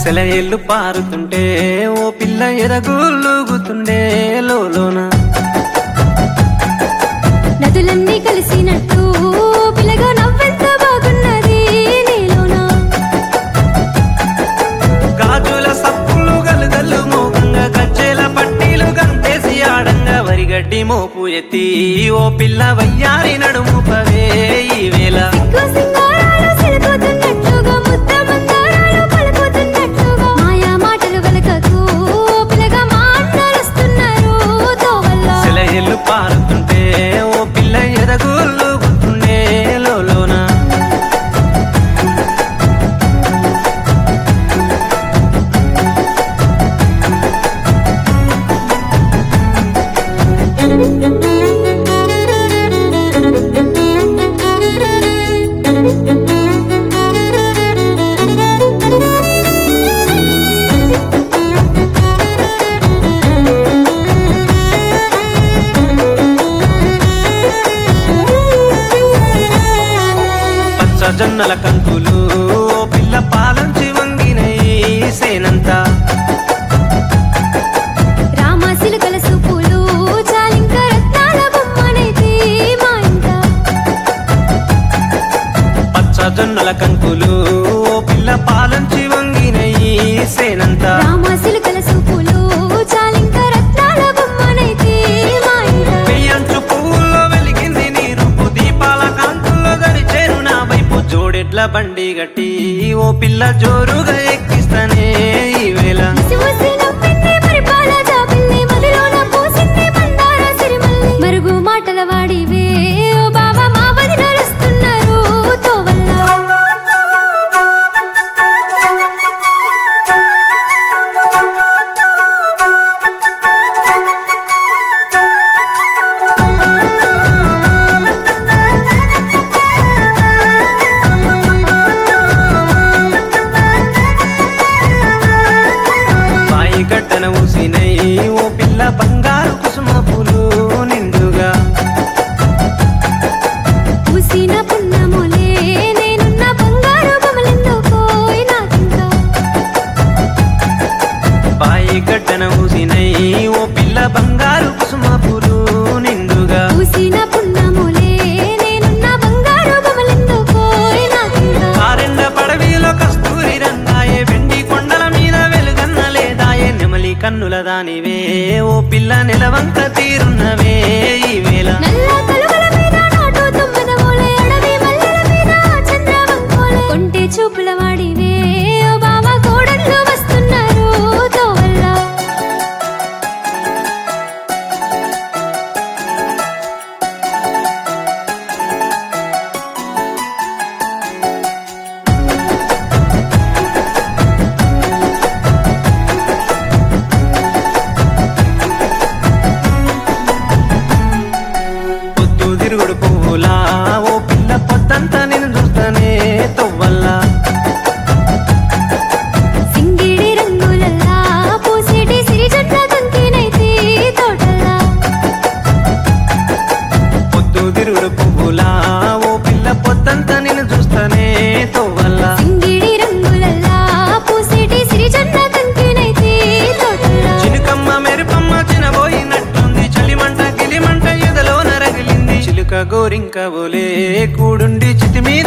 సెలయేళ్ళు పారుతుంటే ఓ పిల్ల ఎదగులుగుతుండే లోలోన నదులన్నీ కలిసినట్టు పిల్లగా నవ్వెంత బాగున్నది నీలోనా గాజుల సప్పులు గలుగల్లు మోగంగా గజ్జెల పట్టీలు గంతేసి ఆడంగా వరిగడ్డి మోపు ఎత్తి ఓ పిల్ల వయ్యారి నడుము పవే ఈ వేళ సిగ్గు సింగారాలు సిలుకుతున్నట్లుగా ముద్ద మందారాలు పలుకుతున్నట్లుగా మాయా మాటలు వెలకకు పిల్లగా మా అన్నలుస్తున్నారు తోవల్ల సెలయేళ్ళు పారుతుంటే ఓ పిల్ల ఎదగులుగుతుండే లోలోన పచ్చ జొన్నల కంకులు ఓ పిల్ల పాలంచి వంగినై సేనంతా రామ సిలుకల సూపులు చాలింక రత్నాల బొమ్మనైతే మా ఇంట పచ్చ జొన్నల కంకులు ఓ పిల్ల పాలంచి వంగినై సేనంతా రామ సిలుకల సూపులు చాలింక రత్నాల బొమ్మనైతే మా ఇంట పెయ్యంచు పువ్వుల్లో వెలిగింది నీ రూపు దీపాల కాంతుల్లో గడిచేరు నా వైపు జోడెడ్ల బండి గట్టి ఓ పిల్ల జోరుగా ఎక్కిస్తానే ఈ వేళ ముసిముసి నవ్వింది పరిపాల జాబిల్లి మదిలోన పూసింది మందార సిరిమల్లి మరుగు మాటల వాడివే ఓ బావ మా వదిన నడుస్తున్నారు తోవల్ల బాయి గడ్డన ఊసినై ఓ పిల్ల బంగారు కుసుమ పూలు నిండుగా పూసిన పున్నములే నేనున్న బంగారు బొమ్మలెందుకో నాకింకా బాయి గడ్డన ఊసినై ఓ పిల్ల బంగారు కుసుమ పూలు నిండుగా పూసిన పున్నములే నేనున్న బంగారు బొమ్మలెందుకో నాకింకా ఆరెండ పడవిలో కస్తూరి రంగాయే వెండి కొండల మీద వెలుగన్న లేదాయే నెమలి కన్నుల దానివే ఓ పిల్ల నెలవంక తీరున్నవే ఈ వేళ నల్ల కలువల మీద నాటు తుమ్మెదమూలే అడవి మల్లెల మీద చంద్రవంకోలే కొంటె చూపుల వాడివే ఓ బావ కోడళ్ళు వస్తున్నారు తోవల్ల పొద్దు తిరుగుడు పువ్వులా ఓ పిల్ల పొద్దంతా నేను చూస్తానే తొవ్వల్లా సింగిడి రంగులల్లా పూసిటి సిరిజట్ల కంకినైతే తోటల్లా పొద్దు తిరుగుడు పువ్వులా ఓ పిల్ల పొద్దంతా నేను చూస్తానే తొవ్వల్లా సింగిడి రంగులల్లా పూసిటి సిరిజట్ల కంకినైతే తోటల్లా చిలుకమ్మ మెరుపమ్మ చినబోయినట్టుంది చలిమంట గిలిమంట ఎదలో నరగిలింది చిలుక గోరింక బోలే కూడుండి చితిమి